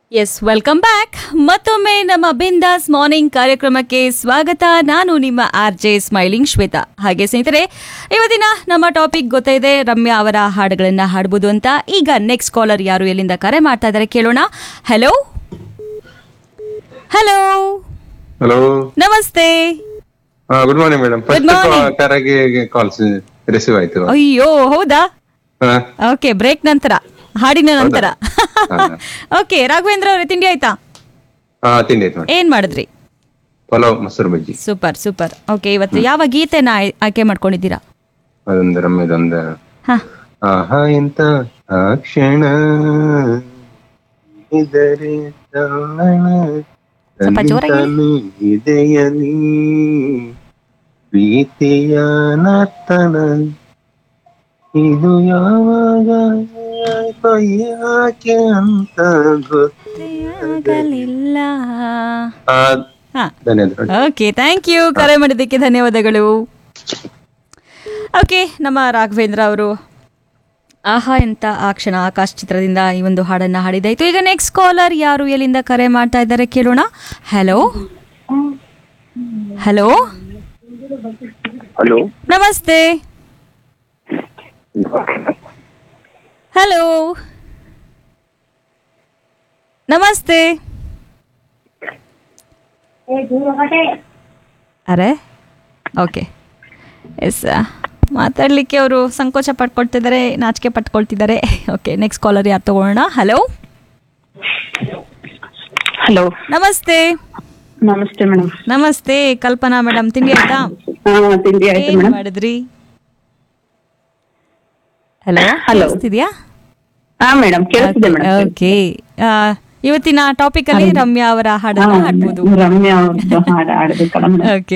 S welcome back ಮತ್ತೊಮ್ಮೆ ನಮ್ಮ ಬಿಂದಾಸ್ ಮಾರ್ನಿಂಗ್ ಕಾರ್ಯಕ್ರಮಕ್ಕೆ ಸ್ವಾಗತ ನಾನು ನಿಮ್ಮ ಆರ್ ಜೆ ಸ್ಮೈಲಿಂಗ್ ಶ್ವೇತಾ ಹಾಗೆ ಸ್ನೇಹಿತರೆ ಇವತ್ತಿನ ನಮ್ಮ ಟಾಪಿಕ್ ಗೊತ್ತಿದೆ ರಮ್ಯಾ ಅವರ ಹಾಡುಗಳನ್ನ ಹಾಡ್ಬೋದು ಅಂತ ಈಗ ನೆಕ್ಸ್ಟ್ ಕಾಲರ್ ಯಾರು ಎಲ್ಲಿಂದ ಕರೆ ಮಾಡ್ತಾ ಇದ್ದಾರೆ ಕೇಳೋಣ ಹಲೋ ಹಲೋ ಹಲೋ ನಮಸ್ತೆ good morning madam Good first morning. ಕರೆಗೆ ಕಾಲ್ಸ್ ರಿಸೀವ್ ಆಯ್ತು ಅಯ್ಯೋ ಹೌದಾ ಹಾ, ಓಕೆ ಬ್ರೇಕ್ ನಂತರ ಹಾಡಿನ ನಂತರ ಹಾ. ಓಕೆ ರಾಘವೇಂದ್ರ ಅವರೇ ತಿಂಡಿ ಆಯ್ತಾ ಹಾ ತಿಂಡಿ ಆಯ್ತು ಮೇಡಮ್ ಏನ್ ಮಾಡಿದ್ರಿ ಪಲಾವ್ ಮೊಸರು ಬಜ್ಜಿ ಸೂಪರ್ ಸೂಪರ್ ಓಕೆ ಇವತ್ತು ಯಾವ ಗೀತೆನ ಆಯ್- ಆಯ್ಕೆ ಮಾಡ್ಕೊಂಡಿದ್ದೀರಾ ಅದೊಂದು ರಮ್ಯದೊಂದು ಹಾ ಆಹಾ ಎಂತ ಆ ಕ್ಷಣ ಇದರೆ ತಲ್ಲಣ ಸ್ವಲ್ಪ ಜೋರಾಗಿ ಹೇಳಿ. ತನು ಇದೆಯಲಿ ಪ್ರೀತಿಯ ನರ್ತನ ಇದು ಯಾವಾಗ ಯಾಕೋ ಯಾಕೆ ಅಂತ ಆಗಲಿಲ್ಲ ಆ, ಹಾ ಧನ್ಯವಾದ ಓಕೆ ಥ್ಯಾಂಕ್ ಯು ಕರೆ ಮಾಡಿದ್ದಕ್ಕೆ ಧನ್ಯವಾದಗಳು ಓಕೆ ನಮ್ಮ ರಾಘವೇಂದ್ರ ಅವರು ಆಹಾ ಎಂತ ಆ ಕ್ಷಣ ಆಕಾಶ್ ಚಿತ್ರದಿಂದ ಈ ಒಂದು ಹಾಡನ್ನ ಹಾಡಿದಾಯ್ತು ಈಗ ನೆಕ್ಸ್ಟ್ ಕಾಲರ್ ಯಾರು ಎಲ್ಲಿಂದ ಕರೆ ಮಾಡ್ತಾ ಇದ್ದಾರೆ ಕೇಳೋಣ ಹಲೋ ಹಲೋ ಹಲೋ ನಮಸ್ತೆ ಹಲೋ ನಮಸ್ತೆ ಅರೆ ಓಕೆ ಎಸ್ ಮಾತಾಡಲಿಕ್ಕೆ ಅವರು ಸಂಕೋಚ ಪಟ್ಕೊಳ್ತಿದ್ದಾರೆ ನಾಚಿಕೆ ಪಟ್ಕೊಳ್ತಿದ್ದಾರೆ ಓಕೆ ನೆಕ್ಸ್ಟ್ ಕಾಲರ್ ಯಾರು ತಗೊಳ್ಳೋಣ ಹಲೋ ಹಲೋ ನಮಸ್ತೆ ನಮಸ್ತೆ ಮೇಡಮ್ ನಮಸ್ತೆ ಕಲ್ಪನಾ ಮೇಡಮ್ ತಿಂಡಿ ಆಯ್ತಾ ಹಾ ತಿಂಡಿ ಆಯ್ತು ಏನ್ ಮೇಡಮ್ ಮಾಡಿದ್ರಿ ಹಲೋ Hello. ಕೇಳಿಸ್ತಿದ್ಯಾ ಹಾ ಮೇಡಮ್ ಕೇಳಿಸ್ತಿದೆ ಮೇಡಮ್ ಓಕೆ ಇವತ್ತಿನ ಟಾಪಿಕ್ ಅಲ್ಲಿ ರಮ್ಯಾ ಅವರ ಹಾಡನ್ನ ಹಾಡ್ಬೋದು ರಮ್ಯಾ ಅವ್ರದ್ದು ಹಾಡು ಹಾಡ್ಬೇಕಲ್ಲ ಮೇಡಮ್ ಓಕೆ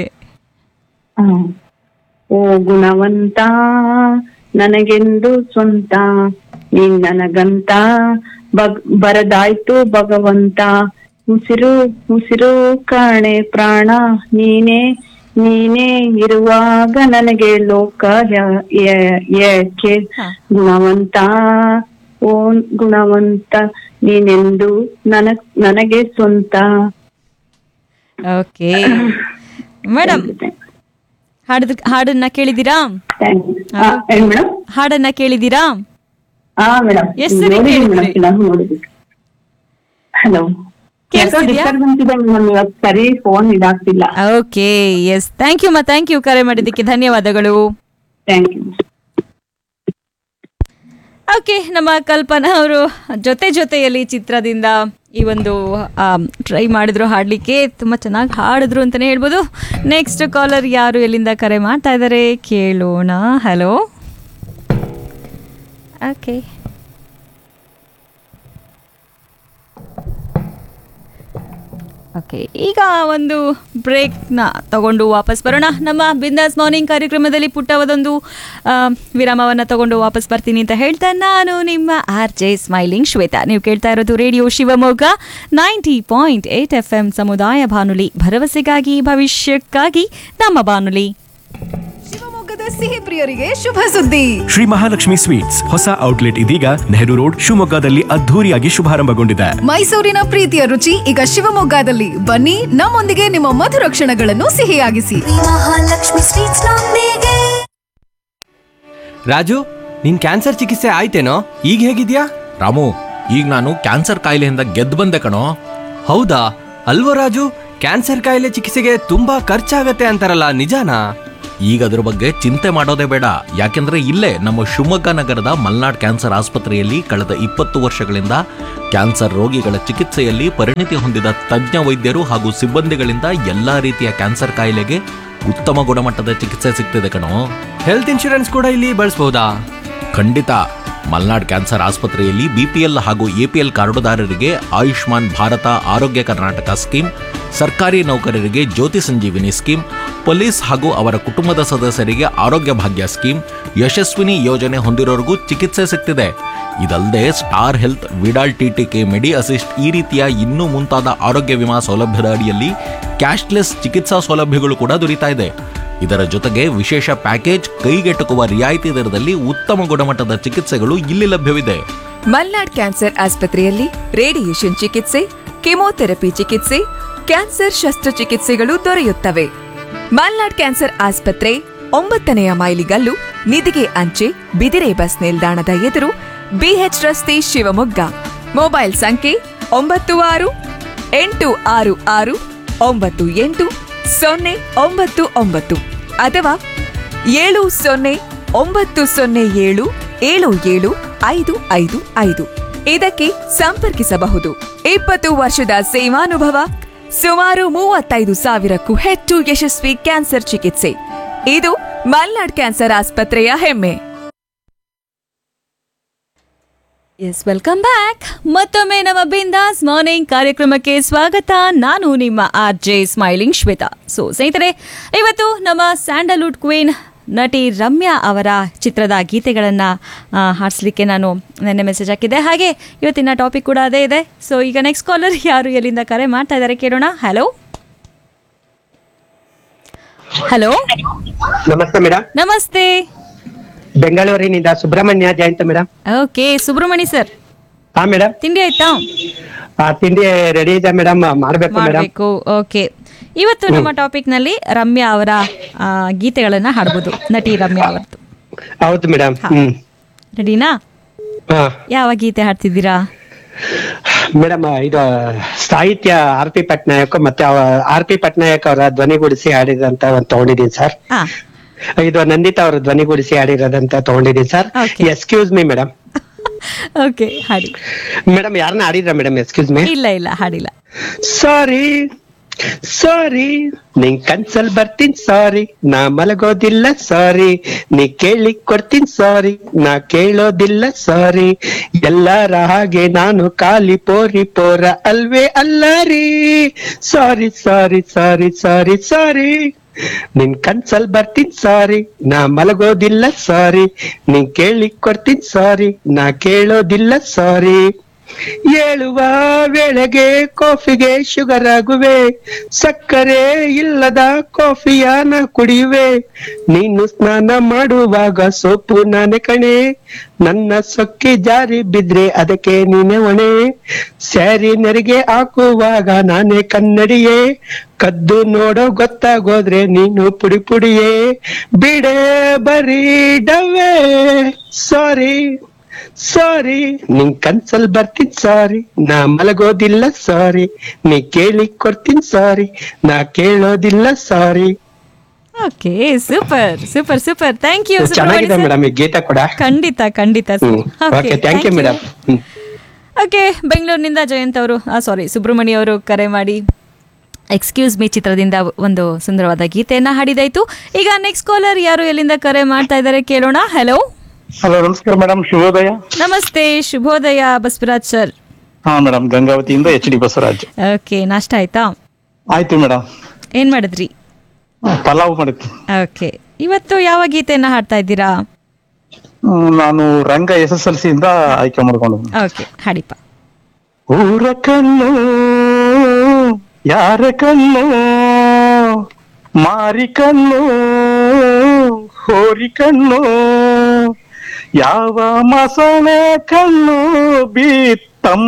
ಓ ಗುಣವಂತ ನನಗೆಂದು ಸ್ವಂತ ನೀನ್ ನನಗಂತ ಬಗ್ ಬರದಾಯ್ತು ಭಗವಂತ ಉಸಿರು ಉಸಿರು ಕಾಣೆ ಪ್ರಾಣ ನೀನೇ ನೀನೇ ಇರುವಾಗ ನನಗೆ ಲೋಕ ಯ- ಯ- ಏಕೆ ಹಾ. ಗುಣವಂತ ಓ ಗುಣವಂತ ನೀನೆಂದು ನನ ನನಗೆ ಸ್ವಂತ ಓಕೆ ಮೇಡಮ್ ಹಾಡದ ಹಾಡನ್ನ ಕೇಳಿದ್ದೀರಾ Thank you. ಹಾ, ಏನ್ ಮೇಡಮ್ ಹಾಡನ್ನ ಕೇಳಿದ್ದೀರಾ ಹಾ ಮೇಡಮ್ ಎಷ್ಟ್ ಸರಿ ಕೇಳಿದ್ರಿ? ಹಲೋ ಕೇಳಿಸ್ತಿದ್ಯಾ? ಡಿಸ್ಟರ್ಬೆನ್ಸ್ ಇದೆ ಮೇಡಮ್ ಇವತ್ತು ಸರಿ ಫೋನ್ ಇದಾಗ್ತಿಲ್ಲ ಓಕೆ ಎಸ್ ಥ್ಯಾಂಕ್ ಯು ಮಾ ಥ್ಯಾಂಕ್ ಯು ಕರೆ ಮಾಡಿದ್ದಕ್ಕೆ ಧನ್ಯವಾದಗಳು ಥ್ಯಾಂಕ್ ಯು ಓಕೆ ನಮ್ಮ ಕಲ್ಪನಾ ಅವರು ಜೊತೆ ಜೊತೆಯಲ್ಲಿ ಚಿತ್ರದಿಂದ ಈ ಒಂದು ಟ್ರೈ ಮಾಡಿದ್ರು ಹಾಡಲಿಕ್ಕೆ ತುಂಬ ಚೆನ್ನಾಗಿ ಹಾಡಿದ್ರು ಅಂತಲೇ ಹೇಳ್ಬೋದು ನೆಕ್ಸ್ಟ್ ಕಾಲರ್ ಯಾರು ಎಲ್ಲಿಂದ ಕರೆ ಮಾಡ್ತಾ ಇದ್ದಾರೆ ಕೇಳೋಣ ಹಲೋ ಓಕೆ ಓಕೆ ಈಗ ಒಂದು ಬ್ರೇಕ್ನ ತಗೊಂಡು ವಾಪಸ್ ಬರೋಣ ನಮ್ಮ ಬಿಂದಾಸ್ ಮಾರ್ನಿಂಗ್ ಕಾರ್ಯಕ್ರಮದಲ್ಲಿ ಪುಟ್ಟವದೊಂದು ಆ, ವಿರಾಮವನ್ನು ತಗೊಂಡು ವಾಪಸ್ ಬರ್ತೀನಿ ಅಂತ ಹೇಳ್ತಾ ನಾನು ನಿಮ್ಮ ಆರ್ ಜೆ ಸ್ಮೈಲಿಂಗ್ ಶ್ವೇತಾ ನೀವು ಕೇಳ್ತಾ ಇರೋದು radio Shivamogga ninety point eight F M ಸಮುದಾಯ ಬಾನುಲಿ ಭರವಸೆಗಾಗಿ ಭವಿಷ್ಯಕ್ಕಾಗಿ ನಮ್ಮ ಬಾನುಲಿ ಶಿವಮೊಗ್ಗದ ಸಿಹಿ ಪ್ರಿಯರಿಗೆ ಶುಭ ಸುದ್ದಿ ಶ್ರೀ ಮಹಾಲಕ್ಷ್ಮಿ ಸ್ವೀಟ್ಸ್ ಹೊಸ ಔಟ್ಲೆಟ್ ಇದೀಗ ನೆಹರು ರೋಡ್ ಶಿವಮೊಗ್ಗದಲ್ಲಿ ಅದ್ಧೂರಿಯಾಗಿ ಶುಭಾರಂಭಗೊಂಡಿದೆ ಮೈಸೂರಿನ ಪ್ರೀತಿಯ ರುಚಿ ಈಗ ಶಿವಮೊಗ್ಗದಲ್ಲಿ ಬನ್ನಿ ನಮ್ಮೊಂದಿಗೆ ನಿಮ್ಮ ಮಧುರ ಕ್ಷಣಗಳನ್ನು ಸಿಹಿಯಾಗಿಸಿ ಮಹಾಲಕ್ಷ್ಮಿ ಸ್ವೀಟ್ಸ್ ನೊಂದಿಗೆ ರಾಜು ನಿನ್ ಕ್ಯಾನ್ಸರ್ ಚಿಕಿತ್ಸೆ ಆಯ್ತೇನೋ ಈಗ ಹೇಗಿದ್ಯಾ ರಾಮು ಈಗ ನಾನು ಕ್ಯಾನ್ಸರ್ ಕಾಯಿಲೆಯಿಂದ ಗೆದ್ದು ಬಂದೆ ಕಣೋ ಹೌದಾ ಅಲ್ವೋ ರಾಜು ಕ್ಯಾನ್ಸರ್ ಕಾಯಿಲೆ ಚಿಕಿತ್ಸೆಗೆ ತುಂಬಾ ಖರ್ಚಾಗತ್ತೆ ಅಂತಾರಲ್ಲ ನಿಜಾನಾ ಈಗ ಅದ್ರ ಬಗ್ಗೆ ಚಿಂತೆ ಮಾಡೋದೇ ಬೇಡ ಯಾಕೆಂದ್ರೆ ಇಲ್ಲೇ ನಮ್ಮ ಶಿವಮೊಗ್ಗ ನಗರದ ಮಲ್ನಾಡ್ ಕ್ಯಾನ್ಸರ್ ಆಸ್ಪತ್ರೆಯಲ್ಲಿ ಕಳೆದ ಇಪ್ಪತ್ತು ವರ್ಷಗಳಿಂದ ಕ್ಯಾನ್ಸರ್ ರೋಗಿಗಳ ಚಿಕಿತ್ಸೆಯಲ್ಲಿ ಪರಿಣಿತಿ ಹೊಂದಿದ ತಜ್ಞ ವೈದ್ಯರು ಹಾಗೂ ಸಿಬ್ಬಂದಿಗಳಿಂದ ಎಲ್ಲಾ ರೀತಿಯ ಕ್ಯಾನ್ಸರ್ ಕಾಯಿಲೆಗೆ ಉತ್ತಮ ಗುಣಮಟ್ಟದ ಚಿಕಿತ್ಸೆ ಸಿಗ್ತಿದೆ ಕಣೋ ಹೆಲ್ತ್ ಇನ್ಶೂರೆನ್ಸ್ ಕೂಡ ಇಲ್ಲಿ ಬಳಸಬಹುದಾ ಖಂಡಿತ ಮಲ್ನಾಡ್ ಕ್ಯಾನ್ಸರ್ ಆಸ್ಪತ್ರೆಯಲ್ಲಿ ಬಿಪಿಎಲ್ ಹಾಗೂ ಎಪಿಎಲ್ ಕಾರ್ಡುದಾರರಿಗೆ ಆಯುಷ್ಮಾನ್ ಭಾರತ ಆರೋಗ್ಯ ಕರ್ನಾಟಕ ಸ್ಕೀಮ್ ಸರ್ಕಾರಿ ನೌಕರರಿಗೆ ಜ್ಯೋತಿ ಸಂಜೀವಿನಿ ಸ್ಕೀಮ್ ಪೊಲೀಸ್ ಹಾಗೂ ಅವರ ಕುಟುಂಬದ ಸದಸ್ಯರಿಗೆ ಆರೋಗ್ಯ ಭಾಗ್ಯ ಸ್ಕೀಮ್ ಯಶಸ್ವಿನಿ ಯೋಜನೆ ಹೊಂದಿರೋರಿಗೂ ಚಿಕಿತ್ಸೆ ಸಿಗ್ತಿದೆ ಇದಲ್ಲದೆ Star Health Vidal TTK Medi Assist ಈ ರೀತಿಯ ಇನ್ನೂ ಮುಂತಾದ ಆರೋಗ್ಯ ವಿಮಾ ಸೌಲಭ್ಯದ ಅಡಿಯಲ್ಲಿ ಕ್ಯಾಶ್ಲೆಸ್ ಚಿಕಿತ್ಸಾ ಸೌಲಭ್ಯಗಳು ಕೂಡ ದೊರೀತಾ ಇದೆ ಇದರ ಜೊತೆಗೆ ವಿಶೇಷ ಪ್ಯಾಕೇಜ್ ಕೈಗೆಟುಕುವ ರಿಯಾಯಿತಿ ದರದಲ್ಲಿ ಉತ್ತಮ ಗುಣಮಟ್ಟದ ಚಿಕಿತ್ಸೆಗಳು ಇಲ್ಲಿ ಲಭ್ಯವಿದೆ ಮಲ್ನಾಡ್ ಕ್ಯಾನ್ಸರ್ ಆಸ್ಪತ್ರೆಯಲ್ಲಿ ರೇಡಿಯೇಷನ್ ಚಿಕಿತ್ಸೆ ಕೆಮೊಥೆರಪಿ ಚಿಕಿತ್ಸೆ ಕ್ಯಾನ್ಸರ್ ಶಸ್ತ್ರಚಿಕಿತ್ಸೆಗಳು ದೊರೆಯುತ್ತವೆ ಮಲ್ನಾಡ್ ಕ್ಯಾನ್ಸರ್ ಆಸ್ಪತ್ರೆ ಒಂಬತ್ತನೆಯ ಮೈಲಿಗಲ್ಲು ನಿಧಿಗೆ ಅಂಚೆ ಬಿದಿರೆ ಬಸ್ ನಿಲ್ದಾಣದ ಎದುರು ಬಿಎಚ್ ರಸ್ತೆ ಶಿವಮೊಗ್ಗ ಮೊಬೈಲ್ ಸಂಖ್ಯೆ ಒಂಬತ್ತು ಆರು ಎಂಟು ಆರು ಆರು ಒಂಬತ್ತು ಎಂಟು ಸೊನ್ನೆ ಒಂಬತ್ತು ಒಂಬತ್ತು ಅಥವಾ ಏಳು ಸೊನ್ನೆ ಒಂಬತ್ತು ಸೊನ್ನೆ ಏಳು ಏಳು ಏಳು ಐದು ಐದು ಐದು ಇದಕ್ಕೆ ಸಂಪರ್ಕಿಸಬಹುದು ಇಪ್ಪತ್ತು ವರ್ಷದ ಸೇವಾನುಭವ ಸುಮಾರು ಮೂವತ್ತೈದು ಸಾವಿರಕ್ಕೂ ಹೆಚ್ಚು ಯಶಸ್ವಿ ಕ್ಯಾನ್ಸರ್ ಚಿಕಿತ್ಸೆ ಇದು ಮಲ್ನಾಡ್ ಕ್ಯಾನ್ಸರ್ ಆಸ್ಪತ್ರೆಯ ಹೆಮ್ಮೆ ಎಸ್ ವೆಲ್ಕಮ್ ಬ್ಯಾಕ್ ಮತ್ತೊಮ್ಮೆ ನಮ್ಮ ಬಿಂದಾಸ್ ಮಾರ್ನಿಂಗ್ ಕಾರ್ಯಕ್ರಮಕ್ಕೆ ಸ್ವಾಗತ ನಾನು ನಿಮ್ಮ R J smiling Shweta so ಸ್ನೇಹಿತರೆ ಇವತ್ತು ನಮ್ಮ ಸ್ಯಾಂಡಲ್ವುಡ್ ಕ್ವೀನ್ ನಟಿ ರಮ್ಯಾ ಅವರ ಚಿತ್ರದ ಗೀತೆಗಳನ್ನು ಹಾಡಿಸ್ಲಿಕ್ಕೆ ನಾನು ನೆನ್ನೆ ಮೆಸೇಜ್ ಹಾಕಿದ್ದೆ ಹಾಗೆ ಇವತ್ತಿನ ಟಾಪಿಕ್ ಕೂಡ ಅದೇ ಇದೆ ಸೊ ಈಗ ನೆಕ್ಸ್ಟ್ ಕಾಲರ್ ಯಾರು ಎಲ್ಲಿಂದ ಕರೆ ಮಾಡ್ತಾ ಇದ್ದಾರೆ ಕೇಳೋಣ ಹಲೋ ಹಲೋ ನಮಸ್ತೆ ಮೇಡಮ್ ನಮಸ್ತೆ ಬೆಂಗಳೂರಿನಿಂದ Subramanya Jayanta madam okay Subramani sir ಹಾ ಮೇಡಮ್ ತಿಂಡಿ ಆಯ್ತಾ ಆ ತಿಂಡಿ ರೆಡಿ ಇದೆ ಮೇಡಮ್ ಮಾಡ್ಬೇಕು ಮೇಡಮ್ ಮಾಡಬೇಕು ಓಕೆ ಇವತ್ತು ನಮ್ಮ ಟಾಪಿಕ್ ನಲ್ಲಿ ರಮ್ಯಾ ಅವರ ಆ, ಗೀತೆಗಳನ್ನ ಹಾಡ್ಬೋದು ನಟಿ ರಮ್ಯಾ ಅವರದ್ದು ಹೌದು ಮೇಡಮ್ ಹ್ಮ್ ರೆಡಿನಾ ಹಾ ಯಾವ ಗೀತೆ ಹಾಡ್ತಿದ್ದೀರಾ ಮೇಡಮ್ ಇದು ಸಾಹಿತ್ಯ ಆರ್ ಪಿ ಪಟ್ನಾಯಕ್ ಮತ್ತೆ ಆರ್ ಪಿ ಪಟ್ನಾಯಕ್ ಅವರ ಧ್ವನಿಗೂಡಿಸಿ ಹಾಡಿದಂತ ಒಂದು ತಗೊಂಡಿದ್ದೀನಿ ಸರ್ ಹಾ ಇದು ನಂದಿತಾ ಅವರು ಧ್ವನಿಗೂಡಿಸಿ ಹಾಡಿರೋದಂತ ತಗೊಂಡಿದ್ದೀನಿ sir Okay. Excuse me madam okay ಹಾಡಿ ಮೇಡಮ್ ಯಾರನ್ನ ಆಡಿದ್ರ ಮೇಡಮ್ ಎಕ್ಸ್ಕ್ಯೂಸ್ ಮಿ ಇಲ್ಲ ಇಲ್ಲ ಹಾಡಿಲ್ಲ ಸಾರಿ ಸಾರಿ ನಿನ್ ಕನ್ಸಲ್ ಬರ್ತೀನಿ ಸಾರಿ ನಾ ಮಲಗೋದಿಲ್ಲ ಸಾರಿ ನೀ ಕೇಳಿ ಕೊಡ್ತೀನಿ ಸಾರಿ ನಾ ಕೇಳೋದಿಲ್ಲ ಸಾರಿ ಎಲ್ಲರ ಹಾಗೆ ನಾನು ಖಾಲಿ ಪೋರಿ ಪೋರ ಅಲ್ವೇ ಅಲ್ಲ ರೀ ಸಾರಿ ಸಾರಿ ಸಾರಿ ಸಾರಿ ಸಾರಿ ನಿನ್ ಕನ್ಸಲ್ ಬರ್ತೀನಿ ಸಾರಿ ನಾ ಮಲಗೋದಿಲ್ಲ ಸಾರಿ ನೀ ಕೇಳಿ ಕೊಡ್ತೀನಿ ಸಾರಿ ನಾ ಕೇಳೋದಿಲ್ಲ ಸಾರಿ ಏಳುವ ವೇಳೆಗೆ ಕಾಫಿಗೆ ಶುಗರ್ ಆಗುವೆ ಸಕ್ಕರೆ ಇಲ್ಲದ ಕಾಫಿಯನ ಕುಡಿಯುವೆ ನೀನು ಸ್ನಾನ ಮಾಡುವಾಗ ಸೋಪು ನಾನೇ ಕಣೆ ನನ್ನ ಸೊಕ್ಕಿ ಜಾರಿ ಬಿದ್ರೆ ಅದಕ್ಕೆ ನೀನೆ ಹೊಣೆ ಸ್ಯಾರಿ ನೆರಿಗೆ ಹಾಕುವಾಗ ನಾನೇ ಕನ್ನಡಿಯೇ ಕದ್ದು ನೋಡೋ ಗೊತ್ತಾಗೋದ್ರೆ ನೀನು ಪುಡಿ ಪುಡಿಯೇ ಬಿಡೆ ಬರೀ ಡವೆ ಸಾರಿ ಸಾರಿ ನಿನ್ ಕನ್ಸಲ್ ಬರ್ತೀನಿ ಸಾರಿ ನಾ ಮಲಗೋದಿಲ್ಲ ಸಾರಿ ನೀ ಕೇಳಿ ಕೊಡ್ತೀನಿ ಸಾರಿ ನಾ ಕೇಳೋದಿಲ್ಲ sorry okay super super super thank you ಚೆನ್ನಾಗಿದೆ ಮೇಡಮ್ ಈ ಗೀತೆ ಕೂಡ ಖಂಡಿತ ಖಂಡಿತ hmm okay thank you madam hmm okay ಬೆಂಗಳೂರಿನಿಂದ ಜಯಂತ್ ಅವರು ಸಾರಿ ಸುಬ್ರಹ್ಮಣಿ ಅವರು ಕರೆ ಮಾಡಿ ಎಕ್ಸ್ಕ್ಯೂಸ್ ಮೀ ಚಿತ್ರದಿಂದ ಒಂದು ಸುಂದರವಾದ ಗೀತೆಯನ್ನ ಹಾಡಿದಾಯ್ತು ಈಗ ನೆಕ್ಸ್ಟ್ ಕಾಲರ್ ಯಾರು ಎಲ್ಲಿಂದ ಕರೆ ಮಾಡ್ತಾ ಇದ್ದಾರೆ ಕೇಳೋಣ ಹಲೋ ಹಲೋ ನಮಸ್ಕಾರ ಮೇಡಮ್ ಶುಭೋದಯ ನಮಸ್ತೆ ಶುಭೋದಯ ಬಸವರಾಜ್ ಸರ್ ಹಾ ಮೇಡಮ್ ಗಂಗಾವತಿಯಿಂದ ಎಚ್ ಡಿ ಬಸವರಾಜ್ ಓಕೆ ನಾಷ್ಟ ಆಯ್ತಾ ಆಯ್ತು ಮೇಡಮ್ ಏನ್ ಮಾಡಿದ್ರಿ ಪಲಾವ್ ಮಾಡಿತ್ತು ಓಕೆ ಇವತ್ತು ಯಾವ ಗೀತೆಯನ್ನ ಹಾಡ್ತಾ ಇದ್ದೀರಾ ಹ್ಮ್, ನಾನು Ranga S S L C ಇಂದ ಆಯ್ಕೆ ಮಾಡ್ಕೊಂಡು ಓಕೆ ಹಾಡಿಪ್ಪ ಊರ ಕಣ್ಣು ಯಾರ ಕಣ್ಣು ಮಾರಿ ಕಣ್ಣು ಹೋರಿ ಕಣ್ಣು ಯಾವ ಮಸಣೆ ಕಣ್ಣು ಬೀತ್ತಮ್ಮ